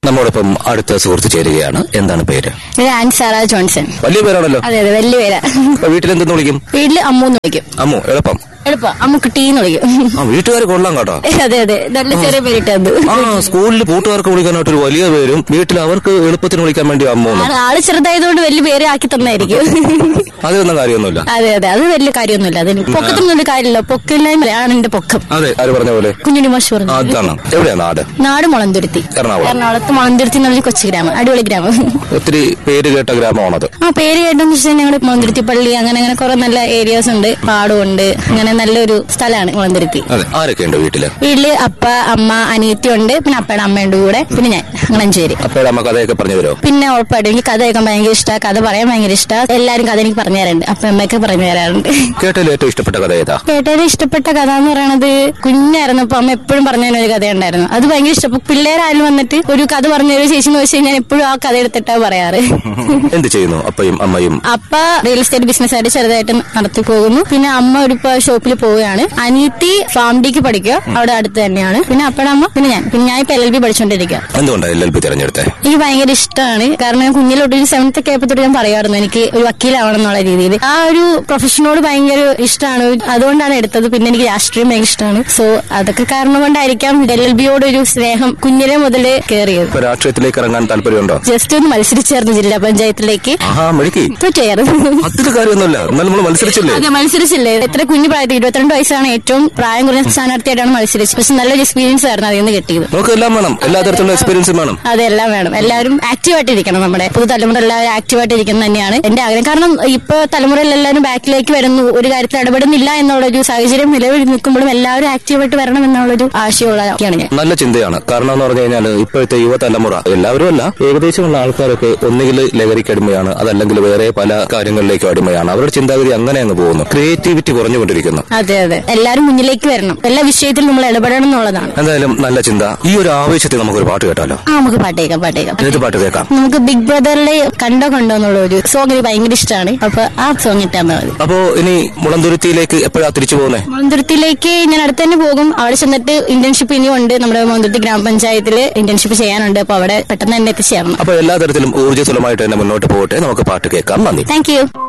നമ്മോടൊപ്പം അടുത്ത സുഹൃത്ത് ചേരുകയാണ് എന്താണ് പേര് ഇത് ആൻഡ് സാറ ജോൺസൺ വലിയ പേരാണല്ലോ അതെ അതെ വലിയ പേരാ അപ്പൊ വീട്ടിലെന്തെന്ന് വിളിക്കും വീട്ടില് അമ്മൂന്ന് വിളിക്കും അമ്മു എളുപ്പം എളുപ്പം അമ്മ കുട്ടീന്ന് വിളിക്കും ആ വീട്ടുകാർ കൊള്ളാം കേട്ടോ അതെ അതെ നല്ല ചെറിയ പേരിട്ടത് ആ സ്കൂളിൽ കൂട്ടുകാർക്ക് വിളിക്കാനായിട്ട് ഒരു വലിയ പേരും വീട്ടിൽ അവർക്ക് എളുപ്പത്തിന് വിളിക്കാൻ വേണ്ടി അമ്മു എന്ന്. ആള് ആള് ചെറുതായതുകൊണ്ട് വലിയ പേര് ആക്കി തന്നായിരിക്കും അതൊന്നും കാര്യമൊന്നുമില്ല അതെ അതെ അത് വലിയ കാര്യമൊന്നുമില്ല അതിന് പൊക്കത്തിനൊന്നും ഒരു കാര്യമില്ല പൊക്കില്ലായ്മയാണ് എന്റെ പൊക്കം അതെ ആര് പറഞ്ഞ പോലെ കുഞ്ഞുണി മാഷ് പറഞ്ഞു അതാണ് എവിടെയാ നാട് നാട് മുളന്തുരുത്തി എറണാകുളം എറണാകുളത്ത് മുളന്തുരുത്തി എന്നുള്ള കൊച്ചു ഗ്രാമം അടിപൊളി ഗ്രാമം ഒത്തിരി പേര് കേട്ട ഗ്രാമമാണത് ആ പേര് കേട്ടെന്ന് വെച്ചാൽ ഞങ്ങളുടെ മുളന്തുരുത്തി പള്ളി അങ്ങനെ അങ്ങനെ കുറെ നല്ല ഏരിയാസ് ഉണ്ട് പാടമുണ്ട് അങ്ങനെ നല്ലൊരു സ്ഥലമാണ് മുളന്തുരുത്തി അതെ ആരൊക്കെയുണ്ട് വീട്ടില് വീട്ടില് അപ്പ അമ്മ അനിയത്തി ഉണ്ട് പിന്നെ അപ്പയുടെ അമ്മയുണ്ട് കൂടെ പിന്നെ ഞാൻ അങ്ങനെ അഞ്ചു പേര് അപ്പോഴെ അമ്മ കഥയൊക്കെ പറഞ്ഞു തരുമോ പിന്നെ ഉറപ്പായിട്ടും എനിക്ക് കഥ കേൾക്കാൻ ഭയങ്കര ഇഷ്ടമാണ് കഥ പറയാൻ ഭയങ്കര ഇഷ്ടമാണ് എല്ലാരും കഥ എനിക്ക് പറഞ്ഞു തരാറുണ്ട് അപ്പൊ അമ്മയൊക്കെ പറഞ്ഞു തരാറുണ്ട് കേട്ടതിൽ ഏറ്റവും ഇഷ്ടപ്പെട്ട കഥ ഏതാ കേട്ടതിൽ ഇഷ്ടപ്പെട്ട കഥ എന്ന് പറയുന്നത് കുഞ്ഞായിരുന്നപ്പോ അമ്മ എപ്പോഴും പറഞ്ഞു തരുന്ന ഒരു കഥയുണ്ടായിരുന്നു അത് ഭയങ്കര ഇഷ്ടം അപ്പൊ പിള്ളേരായാലും വന്നിട്ട് ഒരു കഥ പറഞ്ഞു തരുമോ ചേച്ചി എന്ന് വെച്ച് കഴിഞ്ഞാൽ എപ്പോഴും ആ കഥ എടുത്തിട്ടാ പറയാറ് എന്ത് ചെയ്യുന്നു അപ്പയും അമ്മയും അപ്പ റിയൽ എസ്റ്റേറ്റ് ബിസിനസ് ആയിട്ട് ചെറുതായിട്ട് നടത്തി പോകുന്നു പിന്നെ അമ്മ ഒരു ഷോപ്പിൽ പോവുകയാണ് അനിയത്തി ഫാം ഡിക്ക് പഠിക്കുക അവിടെ അടുത്ത് തന്നെയാണ് പിന്നെ അപ്പയുടെ അമ്മ പിന്നെ ഞാൻ പിന്നെ ഞാൻ ഇപ്പൊ എൽ എൽ ബി പഠിച്ചുകൊണ്ടിരിക്കുക എന്തുകൊണ്ടാണ് എൽ എൽ ബി തിരഞ്ഞെടുത്തേ എനിക്ക് ഭയങ്കര ഇഷ്ടമാണ് കാരണം ഞാൻ കുഞ്ഞിലോട്ട് ഒരു സെവൻത്ത് ഒക്കെ ആയപ്പോഴത്തോട്ട് ഞാൻ പറയാറുണ്ട് എനിക്ക് ഒരു വക്കീലാവണം എന്നുള്ള രീതിയിൽ ആ ഒരു പ്രൊഫഷനോട് ഭയങ്കര ഇഷ്ടമാണ് അതുകൊണ്ടാണ് എടുത്തത് പിന്നെ എനിക്ക് രാഷ്ട്രീയം ഭയങ്കര ഇഷ്ടമാണ് സോ അതൊക്കെ കാരണം കൊണ്ടായിരിക്കാം എൽ എൽ ബിയോട് ഒരു സ്നേഹം കുഞ്ഞിലെ മുതൽ കയറിയത് ഇപ്പൊ രാഷ്ട്രീയത്തിലേക്ക് ഇറങ്ങാൻ താല്പര്യമുണ്ടോ ജസ്റ്റ് ഒന്ന് മത്സരിച്ചായിരുന്നു ജില്ലാ പഞ്ചായത്തിലേക്ക് ആഹാ മെഴുക്കി തോറ്റായിരുന്നു അതിന് കാര്യമൊന്നുമില്ല എന്നാൽ നമ്മൾ മത്സരിച്ചില്ലേ അതെ മത്സരിച്ചില്ലേ എത്ര കുഞ്ഞു പ്രായത്തിൽ ഇരുപത്തിരണ്ട് വയസ്സാണ് ഏറ്റവും പ്രായം കുറഞ്ഞ സ്ഥാനാർത്ഥിയായിട്ടാണ് മത്സരിച്ചത് പക്ഷെ നല്ലൊരു എക്സ്പീരിയൻസ് ആയിരുന്നു അതിൽ നിന്ന് കിട്ടിയത് നമുക്ക് എല്ലാം വേണം എല്ലാ തരത്തിലുള്ള എക്സ്പീരിയൻസും വേണം അതെല്ലാം വേണം എല്ലാവരും ആക്റ്റീവായിട്ടിരിക്കണം നമ്മുടെ പുതുതലമുറ എല്ലാവരും ആക്റ്റീവായിട്ടിരിക്കുന്നത് തന്നെയാണ് എന്റെ ആഗ്രഹം കാരണം ഇപ്പൊ തലമുറയിൽ എല്ലാവരും ബാക്കിലേക്ക് വരുന്നു ഒരു കാര്യത്തിൽ ഇടപെടുന്നില്ല എന്നുള്ള ഒരു സാഹചര്യം നിലവിൽ നിൽക്കുമ്പോഴും എല്ലാവരും ആക്റ്റീവായിട്ട് വരണം എന്നുള്ളൊരു ആശയമുള്ളതൊക്കെയാണ് ഞാൻ നല്ല ചിന്തയാണ് കാരണം എന്ന് പറഞ്ഞു കഴിഞ്ഞാൽ ഇപ്പോഴത്തെ യുവതലമുറ എല്ലാവരും അല്ല ഏകദേശമുള്ള ആൾക്കാരൊക്കെ ഒന്നുകിൽ ലഹരിക്ക് അടിമയാണ് അതല്ലെങ്കിൽ വേറെ പല കാര്യങ്ങളിലേക്കും അടിമയാണ് അവരുടെ ചിന്താഗതി അങ്ങനെ അങ്ങ് പോകുന്നു ക്രിയേറ്റിവിറ്റി കുറഞ്ഞുകൊണ്ടിരിക്കുന്നു അതെ അതെ എല്ലാവരും മുന്നിലേക്ക് വരണം എല്ലാ വിഷയത്തിലും നമ്മൾ ഇടപെടണം എന്നുള്ളതാണ് എന്തായാലും നല്ല ചിന്ത ഈ ഒരു ആവേശത്തിൽ നമുക്കൊരു പാട്ട് കേട്ടാലോ ആ നമുക്ക് പാട്ടേക്കാം പാട്ടേക്കാം ഏത് പാട്ട് കേൾക്കാം നമുക്ക് ബിഗ് ബ്രദറിലെ കണ്ടോ കണ്ടോ എന്നുള്ള ഒരു സോങ് എനിക്ക് ഭയങ്കര ഇഷ്ടമാണ് അപ്പൊ ആ സോങ് ഇട്ടാൽ മതി അപ്പോ ഇനി മുളന്തുരുത്തിയിലേക്ക് എപ്പോഴാ തിരിച്ചു പോകുന്നേ മന്ദിരത്തിലേക്ക് ഞാൻ അടുത്ത് തന്നെ പോകും അവിടെ ചെന്നിട്ട് ഇന്റേൺഷിപ്പ് ഇനിയും ഉണ്ട് നമ്മുടെ മന്ദിരത്തി ഗ്രാമപഞ്ചായത്തിൽ ഇന്റേൺഷിപ്പ് ചെയ്യാനുണ്ട് അപ്പൊ അവിടെ പെട്ടെന്ന് തന്നെ എത്തിച്ചേരണം അപ്പൊ എല്ലാ തരത്തിലും ഊർജ്ജസ്വലമായിട്ട് തന്നെ മുന്നോട്ട് പോകട്ടെ നമുക്ക് പാട്ട് കേൾക്കാം നന്ദി താങ്ക് യു